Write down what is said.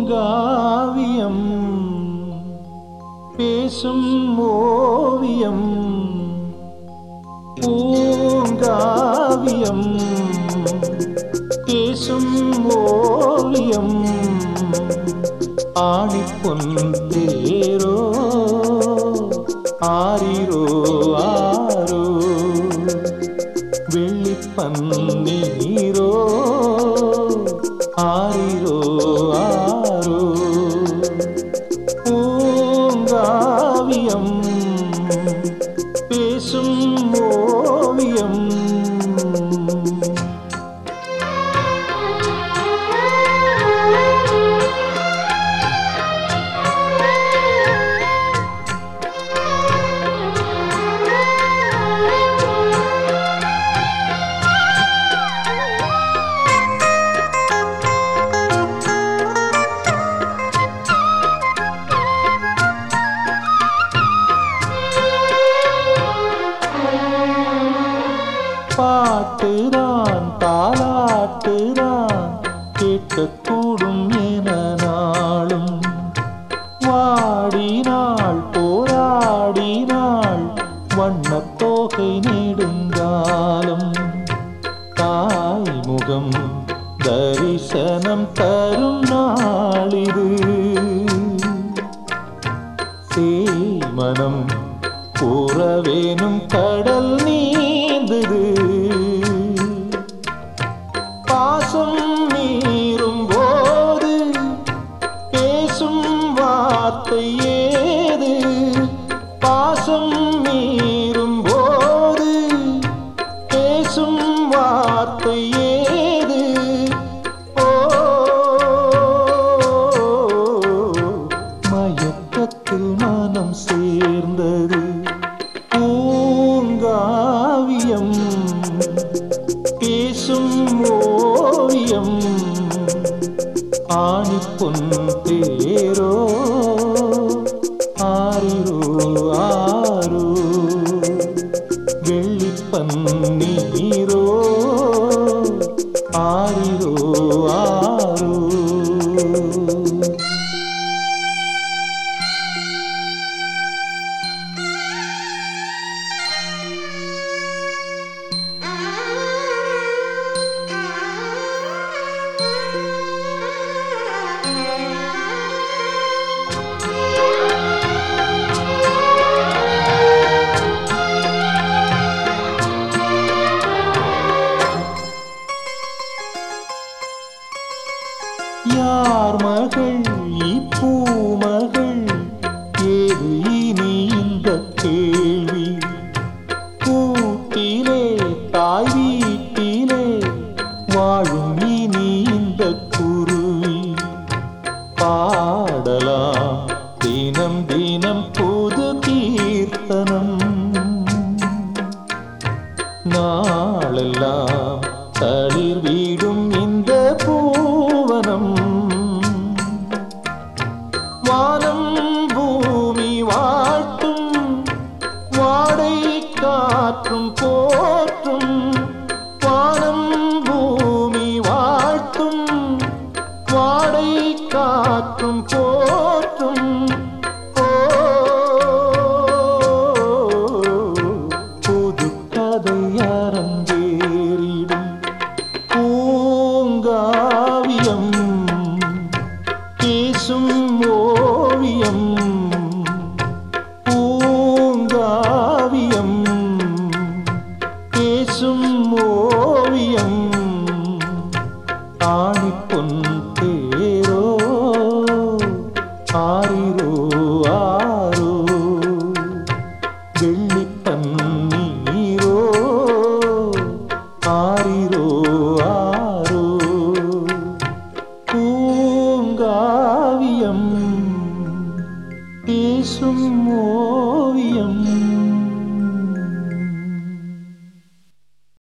பூங்காவியம் பேசும் ஓவியம் பூங்காவியம் பேசும் ஓவியம் ஆணிப்பொன் தேரோ ஆரிரோ ஆரோ வெள்ளிப்பன்னீரோ ஆரிரோ ஆரோ பூங்காவியம் பேசும் ஓவியம் பாட்டுதான் தாலாட்டுதான் கேட்கக்கூடும் என நாளும் வாடினாள் போராடினாள் வண்ணத் தோகை நெடுங்காலம் தாய் முகம் தரிசனம் தரும் நாளிது சேமனம் புறவேனும் கடல் நீந்தது பாசம் மீறும் போது பேசும் வார்த்தை ஏது பாசம் மீறும் போது பேசும் வார்த்தை ஏது ஓ மயக்கத்தில் மனம் சேர்ந்தது பூங்காவியம் பேசும் ஓவியம் ஆணிப்பொன் தேரோ ஆரிரோ ஆரோ வெள்ளிப்பன்னீரோ ஆரிரோ ஆரோ யார் மகள் இப்பூமகள் ஏது இனி இந்த கேள்வி கூட்டிலே தாய் வீட்டிலே வாழும் இனி இந்த குருவி பாடலாம் தினம் தினம் புது கீர்த்தனம் நாளெல்லாம் தளிர் வீடும் இந்த பூவனம் வானம் பூமி வாழ்த்தும் வாடை காற்றும் போற்றும் வானம் பூமி வாழ்த்தும் வாடை காற்றும் போற்றும் ஓ புது கதை அரங்கேறிடும் பூங்காவியம் பேசும் ஓவியம் பூங்காவியம் பேசும் ஓவியம் ஆணிப்பொன் தேரோ ஆரிரோ ஆரோ வெள்ளிப்பன்னீரோ ஆரிரோ ஆரோ பூங்காவியம் பேசும் ஓ